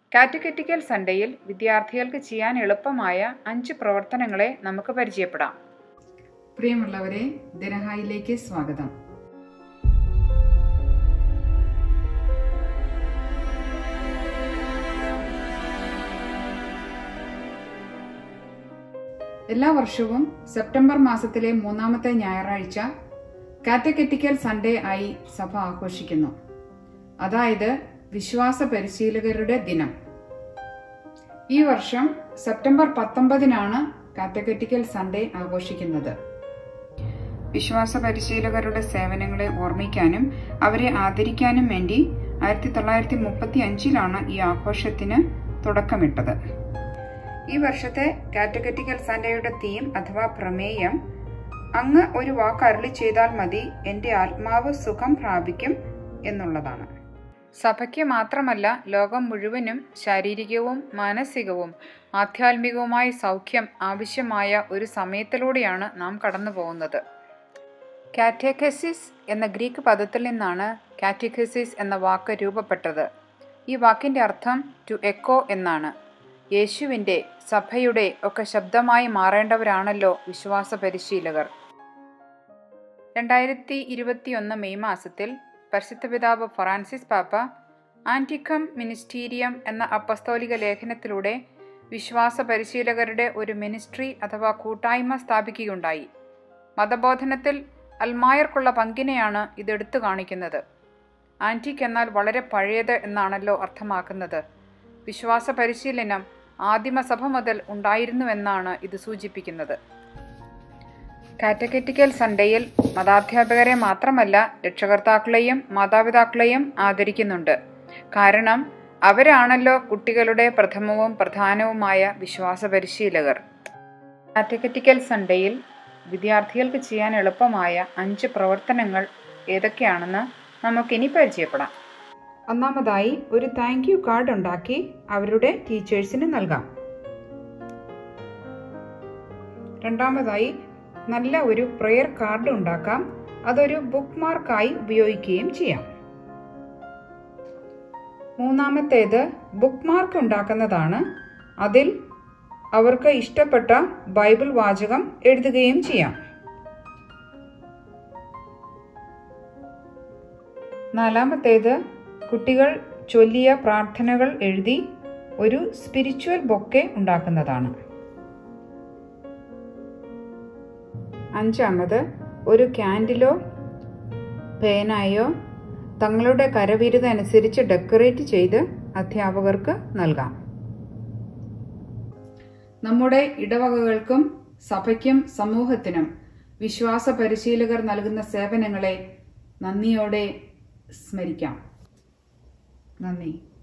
catechetical സൺഡേയിൽ വിദ്യാർത്ഥികൾക്ക് ചെയ്യാൻ എളുപ്പമായ അഞ്ച് പ്രവർത്തനങ്ങളെ നമുക്ക് പരിചയപ്പെടാം പ്രിയമുള്ളവരെ ദിനഹായിലേക്ക് സ്വാഗതം എല്ലാ വർഷവും സെപ്റ്റംബർ മാസത്തിലെ മൂന്നാമത്തെ ഞായറാഴ്ച കാറ്റഗറ്റിക്കൽ സൺഡേ ആയി സഭ ആഘോഷിക്കുന്നു അതായത് വിശ്വാസ പരിശീലകരുടെ ദിനം ഈ വർഷം സെപ്റ്റംബർ പത്തൊമ്പതിനാണ് കാറ്റഗറ്റിക്കൽ സൺഡേ ആഘോഷിക്കുന്നത് വിശ്വാസ പരിശീലകരുടെ സേവനങ്ങളെ ഓർമ്മിക്കാനും അവരെ ആദരിക്കാനും വേണ്ടി ആയിരത്തി തൊള്ളായിരത്തി മുപ്പത്തി അഞ്ചിലാണ് ഈ ആഘോഷത്തിന് തുടക്കമിട്ടത് ഈ വർഷത്തെ കാറ്റഗറ്റിക്കൽ സൺഡേയുടെ തീം അഥവാ പ്രമേയം അങ്ങ് ഒരു വാക്ക് അരളി ചെയ്താൽ മതി എൻ്റെ ആത്മാവ് സുഖം പ്രാപിക്കും എന്നുള്ളതാണ് സഭയ്ക്ക് മാത്രമല്ല ലോകം മുഴുവനും ശാരീരികവും മാനസികവും ആധ്യാത്മികവുമായ സൗഖ്യം ആവശ്യമായ ഒരു സമയത്തിലൂടെയാണ് നാം കടന്നു പോകുന്നത് കാറ്റേക്കസിസ് എന്ന ഗ്രീക്ക് പദത്തിൽ നിന്നാണ് കാറ്റഗസിസ് എന്ന വാക്ക് രൂപപ്പെട്ടത് ഈ വാക്കിൻ്റെ അർത്ഥം ടു എക്കോ എന്നാണ് യേശുവിൻ്റെ സഭയുടെ ഒക്കെ ശബ്ദമായി മാറേണ്ടവരാണല്ലോ വിശ്വാസ പരിശീലകർ രണ്ടായിരത്തി ഇരുപത്തിയൊന്ന് മെയ് മാസത്തിൽ പരിശുദ്ധ പിതാവ് ഫ്രാൻസിസ് പാപ്പ ആൻറ്റിക്കം മിനിസ്റ്റീരിയം എന്ന അപ്പസ്തോലിക ലേഖനത്തിലൂടെ വിശ്വാസ പരിശീലകരുടെ ഒരു മിനിസ്ട്രി അഥവാ കൂട്ടായ്മ സ്ഥാപിക്കുകയുണ്ടായി മതബോധനത്തിൽ അൽമായർക്കുള്ള പങ്കിനെയാണ് ഇത് എടുത്തു കാണിക്കുന്നത് ആൻറ്റിക് എന്നാൽ വളരെ പഴയത് എന്നാണല്ലോ അർത്ഥമാക്കുന്നത് വിശ്വാസ പരിശീലനം ആദിമസഭ മുതൽ ഉണ്ടായിരുന്നുവെന്നാണ് ഇത് സൂചിപ്പിക്കുന്നത് കാറ്റഗറ്റിക്കൽ സൺഡേയിൽ മതാധ്യാപകരെ മാത്രമല്ല രക്ഷകർത്താക്കളെയും മാതാപിതാക്കളെയും ആദരിക്കുന്നുണ്ട് കാരണം അവരാണല്ലോ കുട്ടികളുടെ പ്രഥമവും പ്രധാനവുമായ വിശ്വാസ പരിശീലകർ കാറ്റഗറ്റിക്കൽ സൺഡേയിൽ വിദ്യാർത്ഥികൾക്ക് ചെയ്യാൻ എളുപ്പമായ അഞ്ച് പ്രവർത്തനങ്ങൾ ഏതൊക്കെയാണെന്ന് നമുക്കിനി പരിചയപ്പെടാം ഒന്നാമതായി ഒരു താങ്ക് യു കാർഡ് ഉണ്ടാക്കി അവരുടെ ടീച്ചേഴ്സിന് നൽകാം രണ്ടാമതായി നല്ല ഒരു പ്രെയർ കാർഡ് ഉണ്ടാക്കാം അതൊരു ബുക്ക് മാർക്കായി ഉപയോഗിക്കുകയും ചെയ്യാം മൂന്നാമത്തേത് ബുക്ക് മാർക്ക് ഉണ്ടാക്കുന്നതാണ് അതിൽ അവർക്ക് ഇഷ്ടപ്പെട്ട ബൈബിൾ വാചകം എഴുതുകയും ചെയ്യാം നാലാമത്തേത് കുട്ടികൾ ചൊല്ലിയ പ്രാർത്ഥനകൾ എഴുതി ഒരു സ്പിരിച്വൽ ബൊക്കെ ഉണ്ടാക്കുന്നതാണ് അഞ്ചാമത് ഒരു ക്യാൻഡിലോ പേനായോ തങ്ങളുടെ കരവിരുതനുസരിച്ച് ഡെക്കറേറ്റ് ചെയ്ത് അധ്യാപകർക്ക് നൽകാം നമ്മുടെ ഇടവകകൾക്കും സഭയ്ക്കും സമൂഹത്തിനും വിശ്വാസ പരിശീലകർ നൽകുന്ന സേവനങ്ങളെ നന്ദിയോടെ സ്മരിക്കാം നന്ദി